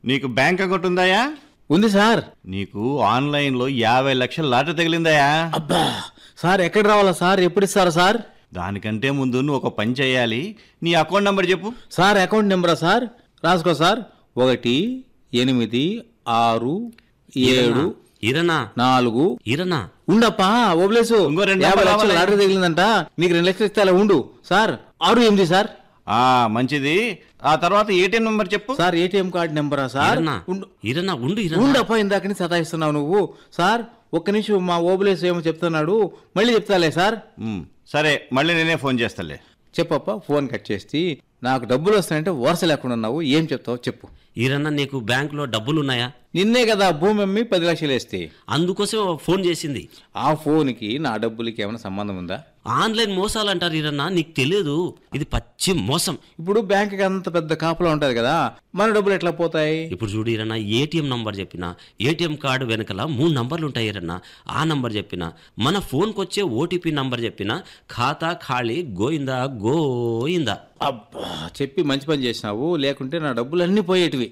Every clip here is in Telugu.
నీకు బ్యాంక్ అకౌంట్ ఉందాయా ఉంది సార్ నీకు ఆన్లైన్లో యాభై లక్షల లాటరీ తగిలిందాయా అబ్బా సార్ ఎక్కడ రావాలా సార్ ఎప్పుడు ఇస్తారా సార్ దానికంటే ముందు నువ్వు ఒక పని చేయాలి నీ అకౌంట్ నంబర్ చెప్పు సార్ అకౌంట్ నెంబరా సార్ రాసుకో సార్ ఒకటి ఎనిమిది ఆరు ఏడు ఇరనా నాలుగు ఇరనా ఉండప్పా ఓబ్లేసు ఇంకో రెండు యాభై నెంబర్లు లక్షలు రావాలి. లాటరీ తగిలిందంట నీకు రెండు లక్షలు ఇస్తే అలా ఉండు సార్ ఆరు ఎనిమిది సార్ ఆ మంచిది ఆ తర్వాత ఏటీఎం నంబర్ చెప్పు సార్ ఏటీఎం కార్డు నెంబరా సార్ ఇరనా ఉండు ఇరనా ఉండు ఇరనా ఉండప్పా ఇందాకని సతాయిస్తున్నావు నువ్వు సార్ ఒక్క నిమిషం మా ఓబులేసు ఏమో చెప్తున్నాడు మళ్ళీ చెప్తాలే సార్ ఉమ్, సరే మళ్ళీ నేనే ఫోన్ చేస్తాలే చెప్పప్ప ఫోన్ కట్ చేసి నాకు డబ్బులు వస్తాయంటే వరుస లేకుండా ఉన్నావు ఏం చెప్తావు చెప్పు ఇరన్నా నీకు బ్యాంకులో డబ్బులున్నాయా నిన్నే కదా భూమి అమ్మి పది లక్షలు వేస్తే అందుకోసం ఫోన్ చేసింది ఆ ఫోన్కి నా డబ్బులకి ఏమైనా సంబంధం ఉందా ఆన్లైన్ మోసాలు అంటారు ఇరన్నా నీకు తెలియదు ఇది పచ్చి మోసం ఇప్పుడు బ్యాంక్కి అంత పెద్ద కాపలా ఉంటుంది కదా మన డబ్బులు ఎట్లా పోతాయి ఇప్పుడు చూడు ఇరన్నా ఏటీఎం నంబర్ చెప్పిన ఏటీఎం కార్డు వెనకల మూడు నంబర్లు ఉంటాయి ఇరన్నా ఆ నంబర్ చెప్పిన మన ఫోన్కి వచ్చే ఓటీపీ నంబర్ చెప్పిన ఖాతా ఖాళీ గోయిందా గోయిందా అబ్బా చెప్పి మంచి పని చేసినావు లేకుంటే నా డబ్బులు అన్నీ పోయేటివి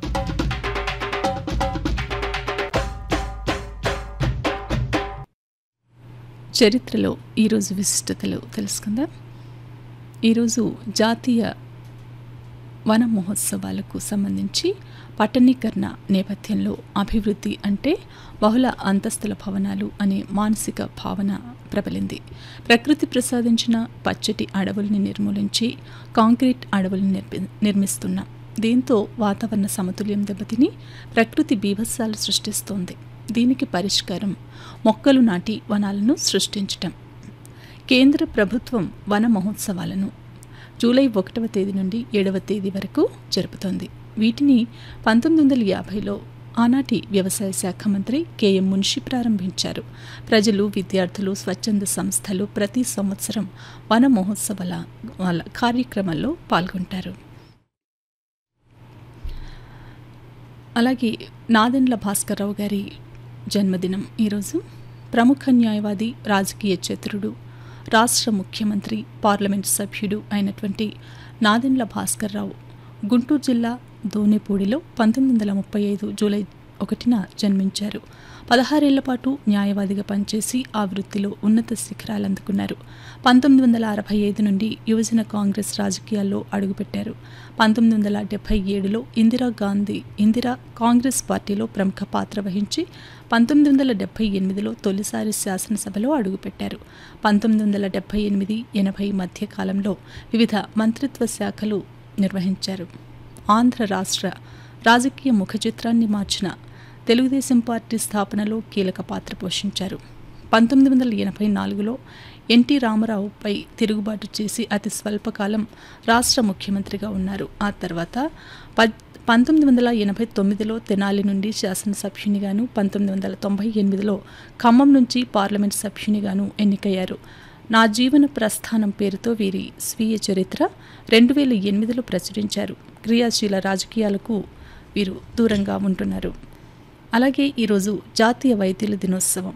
చరిత్రలో ఈరోజు విశిష్టతలు తెలుసుకుందాం ఈరోజు జాతీయ వన మహోత్సవాలకు సంబంధించి పట్టణీకరణ నేపథ్యంలో అభివృద్ధి అంటే బహుళ అంతస్తుల భవనాలు అనే మానసిక భావన ప్రబలింది ప్రకృతి ప్రసాదించిన పచ్చటి అడవుల్ని నిర్మూలించి కాంక్రీట్ అడవులను నిర్మి నిర్మిస్తున్నాం దీంతో వాతావరణ సమతుల్యం దెబ్బతిని ప్రకృతి బీభత్సాలు సృష్టిస్తోంది దీనికి పరిష్కారం మొక్కలు నాటి వనాలను సృష్టించటం కేంద్ర ప్రభుత్వం వన మహోత్సవాలను జూలై ఒకటవ తేదీ నుండి ఏడవ తేదీ వరకు జరుపుతోంది వీటిని పంతొమ్మిది వందల యాభైలో ఆనాటి వ్యవసాయ శాఖ మంత్రి కెఎం మున్షి ప్రారంభించారు ప్రజలు విద్యార్థులు స్వచ్ఛంద సంస్థలు ప్రతి సంవత్సరం వన మహోత్సవాల వాళ్ళ కార్యక్రమాల్లో పాల్గొంటారు అలాగే నాదెండ్ల భాస్కర్రావు గారి జన్మదినం ఈరోజు ప్రముఖ న్యాయవాది రాజకీయ చతురుడు రాష్ట్ర ముఖ్యమంత్రి పార్లమెంట్ సభ్యుడు అయినటువంటి నాదెండ్ల భాస్కర్రావు గుంటూరు జిల్లా దోనెపూడిలో పంతొమ్మిది వందల ముప్పై ఐదు జూలై ఒకటిన జన్మించారు పదహారేళ్ల పాటు న్యాయవాదిగా పనిచేసి ఆ వృత్తిలో ఉన్నత శిఖరాలు అందుకున్నారు పంతొమ్మిది వందల అరవై ఐదు నుండి యువజన కాంగ్రెస్ రాజకీయాల్లో అడుగుపెట్టారు పంతొమ్మిది వందల డెబ్బై ఏడులో ఇందిరాగాంధీ ఇందిరా కాంగ్రెస్ పార్టీలో ప్రముఖ పాత్ర వహించి పంతొమ్మిది వందల డెబ్బై ఎనిమిదిలో తొలిసారి శాసనసభలో అడుగుపెట్టారు పంతొమ్మిది వందల డెబ్బై ఎనిమిది ఎనభై మధ్య కాలంలో వివిధ మంత్రిత్వ శాఖలు నిర్వహించారు ఆంధ్ర రాష్ట్ర రాజకీయ ముఖ చిత్రాన్ని మార్చిన తెలుగుదేశం పార్టీ స్థాపనలో కీలక పాత్ర పోషించారు పంతొమ్మిది వందల ఎనభై నాలుగులో ఎన్టీ రామారావుపై తిరుగుబాటు చేసి అతి స్వల్పకాలం రాష్ట్ర ముఖ్యమంత్రిగా ఉన్నారు ఆ తర్వాత పద్ పంతొమ్మిది వందల ఎనభై తొమ్మిదిలో తెనాలి నుండి శాసనసభ్యునిగాను పంతొమ్మిది వందల తొంభై ఎనిమిదిలో ఖమ్మం నుంచి పార్లమెంట్ సభ్యునిగాను ఎన్నికయ్యారు నా జీవన ప్రస్థానం పేరుతో వీరి స్వీయ చరిత్ర రెండు వేల ఎనిమిదిలో ప్రచురించారు క్రియాశీల రాజకీయాలకు వీరు దూరంగా ఉంటున్నారు అలాగే ఈరోజు జాతీయ వైద్యుల దినోత్సవం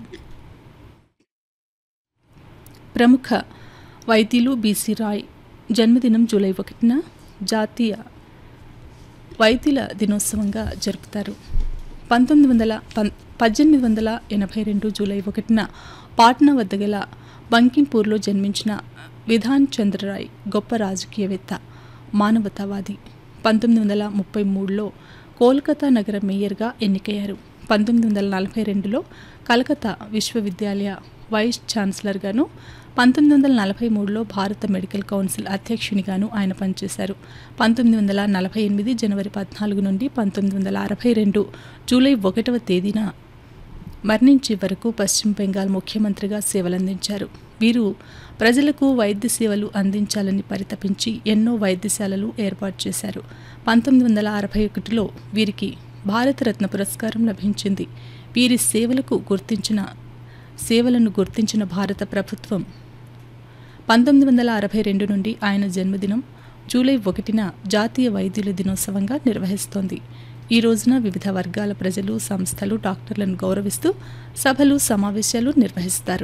ప్రముఖ వైద్యులు బీసీ రాయ్ జన్మదినం జూలై ఒకటిన జాతీయ వైద్యుల దినోత్సవంగా జరుపుతారు పంతొమ్మిది వందల పం పద్దెనిమిది వందల ఎనభై రెండు జూలై ఒకటిన పాట్నా వద్ద గల బంకింపూర్లో జన్మించిన విధాన్ చంద్రరాయ్ గొప్ప రాజకీయవేత్త మానవతావాది పంతొమ్మిది వందల ముప్పై మూడులో కోల్కతా నగర మేయర్గా ఎన్నికయ్యారు పంతొమ్మిది వందల నలభై రెండులో కలకత్తా విశ్వవిద్యాలయ వైస్ ఛాన్సలర్గాను పంతొమ్మిది వందల నలభై మూడులో భారత మెడికల్ కౌన్సిల్ అధ్యక్షునిగాను ఆయన పనిచేశారు పంతొమ్మిది వందల నలభై ఎనిమిది జనవరి పద్నాలుగు నుండి పంతొమ్మిది వందల అరవై రెండు జూలై ఒకటవ తేదీన మరణించే వరకు పశ్చిమ బెంగాల్ ముఖ్యమంత్రిగా సేవలందించారు వీరు ప్రజలకు వైద్య సేవలు అందించాలని పరితపించి ఎన్నో వైద్యశాలలు ఏర్పాటు చేశారు పంతొమ్మిది వందల అరవై ఒకటిలో వీరికి భారతరత్న పురస్కారం లభించింది వీరి సేవలకు గుర్తించిన సేవలను గుర్తించిన భారత ప్రభుత్వం పంతొమ్మిది వందల అరవై రెండు నుండి ఆయన జన్మదినం జూలై ఒకటిన జాతీయ వైద్యుల దినోత్సవంగా నిర్వహిస్తోంది ఈ రోజున వివిధ వర్గాల ప్రజలు సంస్థలు డాక్టర్లను గౌరవిస్తూ సభలు సమావేశాలు నిర్వహిస్తారు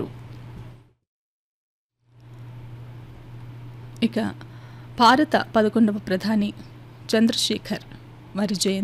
ఇక భారత పదకొండవ ప్రధాని చంద్రశేఖర్ వారి జయంతి